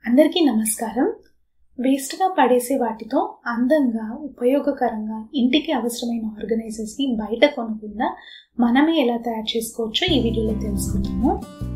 అందరికీ నమస్కారం వేస్ట్గా పడేసే వాటితో అందంగా ఉపయోగకరంగా ఇంటికి అవసరమైన ఆర్గనైజర్స్ని బయట కొనకుండా మనమే ఎలా తయారు చేసుకోవచ్చో ఈ వీడియోలో తెలుసుకుందాము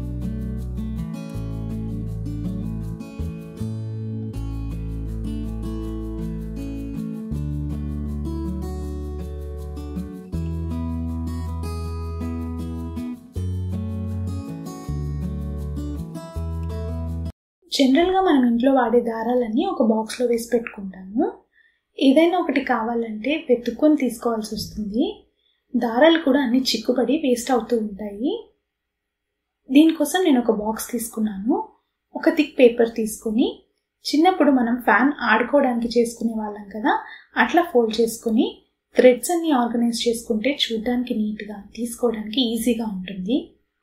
జనరల్గా మనం ఇంట్లో వాడే దారాలన్నీ ఒక బాక్స్లో వేసి పెట్టుకుంటాము ఏదైనా ఒకటి కావాలంటే వెతుక్కొని తీసుకోవాల్సి వస్తుంది దారాలు కూడా అన్ని చిక్కుపడి వేస్ట్ అవుతూ ఉంటాయి దీనికోసం నేను ఒక బాక్స్ తీసుకున్నాను ఒక థిక్ పేపర్ తీసుకొని చిన్నప్పుడు మనం ఫ్యాన్ ఆడుకోవడానికి చేసుకునే వాళ్ళం కదా అట్లా ఫోల్డ్ చేసుకుని థ్రెడ్స్ అన్ని ఆర్గనైజ్ చేసుకుంటే చూడడానికి నీట్గా తీసుకోవడానికి ఈజీగా ఉంటుంది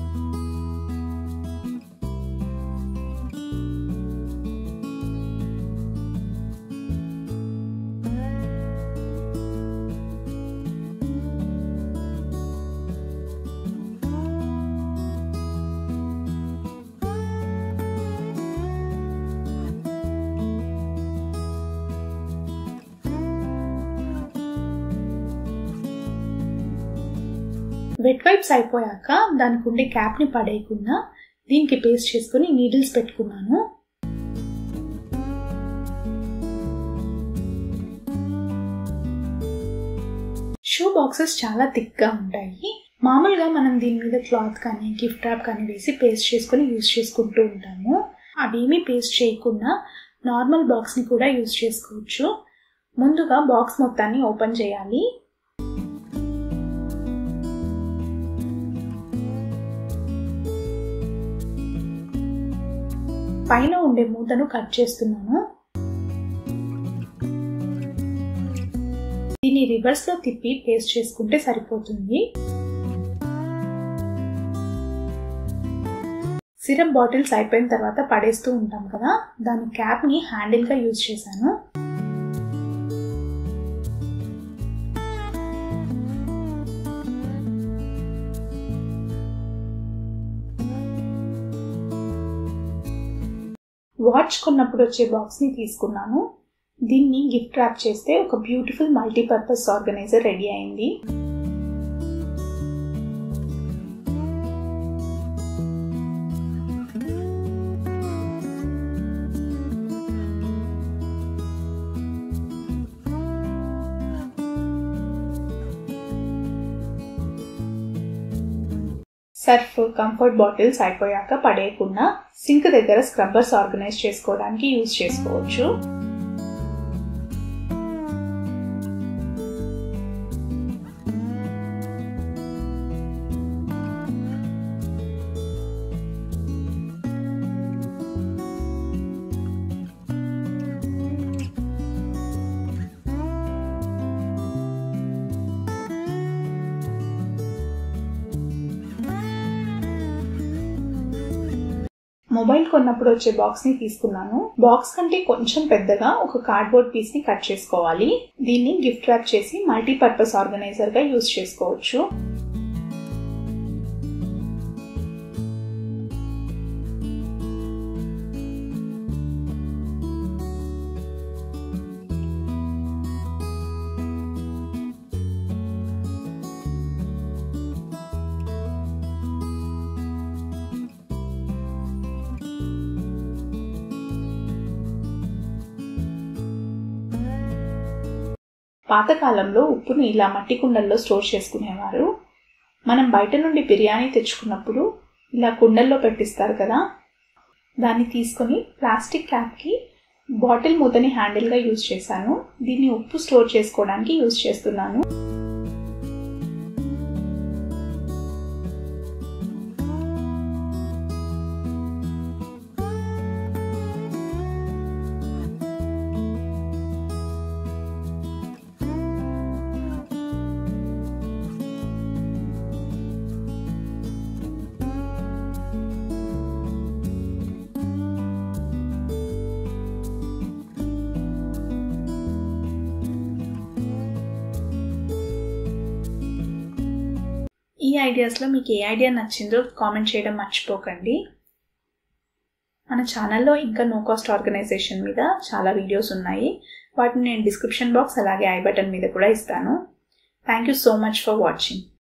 వెట్ వైప్స్ అయిపోయాక దానికి ఉండే క్యాప్ని పడేయకుండా దీనికి పేస్ట్ చేసుకుని నీడిల్స్ పెట్టుకున్నాను షూ బాక్సెస్ చాలా థిక్గా ఉంటాయి మామూలుగా మనం దీని మీద క్లాత్ కానీ గిఫ్ట్ ర్యాప్ కానీ వేసి పేస్ట్ చేసుకొని యూజ్ చేసుకుంటూ ఉంటాము అవేమీ పేస్ట్ చేయకుండా నార్మల్ బాక్స్ని కూడా యూజ్ చేసుకోవచ్చు ముందుగా బాక్స్ మొత్తాన్ని ఓపెన్ చేయాలి పైన ఉండే మూతను కట్ చేస్తున్నాను దీన్ని రివర్స్ లో తిప్పి పేస్ట్ చేసుకుంటే సరిపోతుంది సిరప్ బాటిల్స్ అయిపోయిన తర్వాత పడేస్తూ ఉంటాం కదా దాని క్యాప్ ని హ్యాండిల్ గా యూజ్ చేశాను వాచ్ కొన్నప్పుడు వచ్చే బాక్స్ని తీసుకున్నాను దీన్ని గిఫ్ట్ ర్యాప్ చేస్తే ఒక బ్యూటిఫుల్ మల్టీపర్పస్ ఆర్గనైజర్ రెడీ అయింది సర్ఫ్ కంఫర్ట్ బాటిల్స్ అయిపోయాక పడేయకుండా సింక్ దగ్గర స్క్రబ్బర్స్ ఆర్గనైజ్ చేసుకోవడానికి యూజ్ చేసుకోవచ్చు మొబైల్ కొన్నప్పుడు వచ్చే బాక్స్ ని తీసుకున్నాను బాక్స్ కంటే కొంచెం పెద్దగా ఒక కార్డ్బోర్డ్ పీస్ ని కట్ చేసుకోవాలి దీన్ని గిఫ్ట్ ర్యాప్ చేసి మల్టీపర్పస్ ఆర్గనైజర్ గా యూజ్ చేసుకోవచ్చు పాతకాలంలో ఉప్పును ఇలా మట్టి కుండల్లో స్టోర్ చేసుకునేవారు మనం బయట నుండి బిర్యానీ తెచ్చుకున్నప్పుడు ఇలా కుండల్లో పెట్టిస్తారు కదా దాన్ని తీసుకొని ప్లాస్టిక్ క్యాప్కి బాటిల్ మూతని హ్యాండిల్గా యూజ్ చేశాను దీన్ని ఉప్పు స్టోర్ చేసుకోవడానికి యూజ్ చేస్తున్నాను ఈ ఐడియాస్లో మీకు ఏ ఐడియా నచ్చిందో కామెంట్ చేయడం మర్చిపోకండి మన ఛానల్లో ఇంకా నో కాస్ట్ ఆర్గనైజేషన్ మీద చాలా వీడియోస్ ఉన్నాయి వాటిని నేను డిస్క్రిప్షన్ బాక్స్ అలాగే ఐ బటన్ మీద కూడా ఇస్తాను thank you so much for watching